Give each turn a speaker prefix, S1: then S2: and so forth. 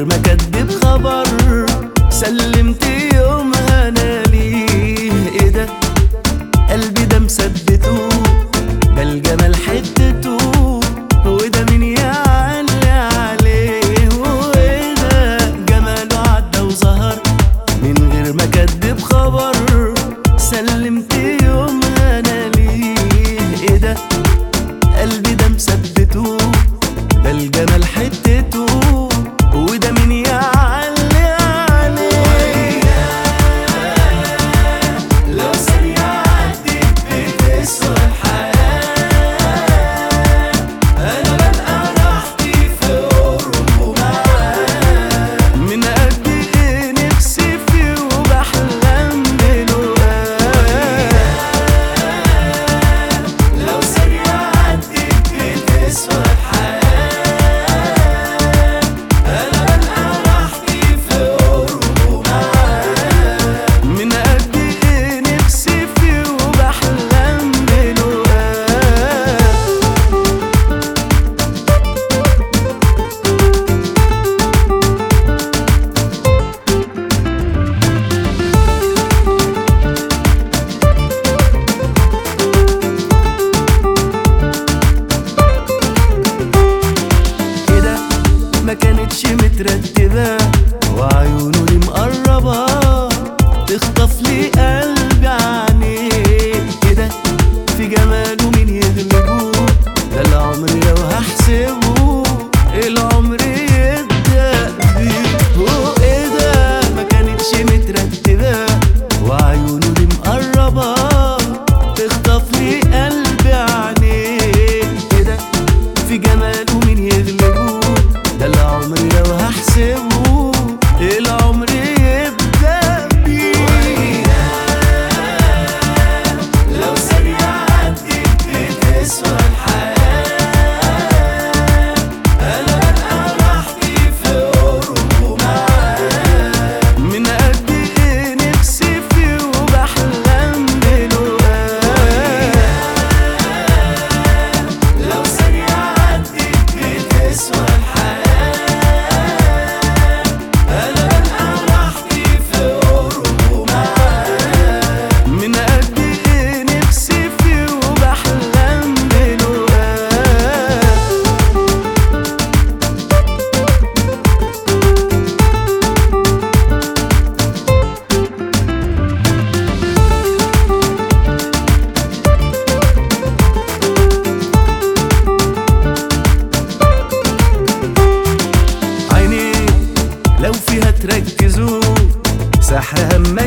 S1: غير ما كدب خبر سلمت يومها انا ليه ايه ده قلبي ده مثبته ده الجمال حتته وده مين يعلي عليه وايه ده جماله عدى وظهر من غير ما كدب خبر سلمت يومها انا ليه ايه ده قلبي ده مثبته ده الجمال حتته وده مين يعلي عليه لو ثانية عدت بتسوى الحياة أنا بلقى راحتي في قربه معاه من قد إيه نفسي فيه وبحلم بلقاه لو ثانية عدت بتسوى الحياة أنا بلقى راحتي في قربه معاه من قد إيه نفسي فيه وبحلم بلقاه كده ما كانتش مترتبة وعيونه دي مقربة تخطف لي قلبي عينيه كده في جماله مين يغلبه ده العمر لو هحسبه العمر يبدأ بيه هو ايه ده ما كانتش مترتبة وعيونه دي مقربة تخطف لي قلبي عينيه كده في جماله مين يغلبه ده العمر لو هحسبه العمر يبدأ بيه لو ثانية عدت بتسوى الحياة أنا بلقى راحتي في قربه معاه من قد إيه نفسي فيه وبحلم بلقاه لو ثانية عدت بتسوى الحياة أنا بلقى راحتي في قربه معاه من قد إيه نفسي فيه وبحلم بلقاه عيني لو فيها تركزوا سحرها ما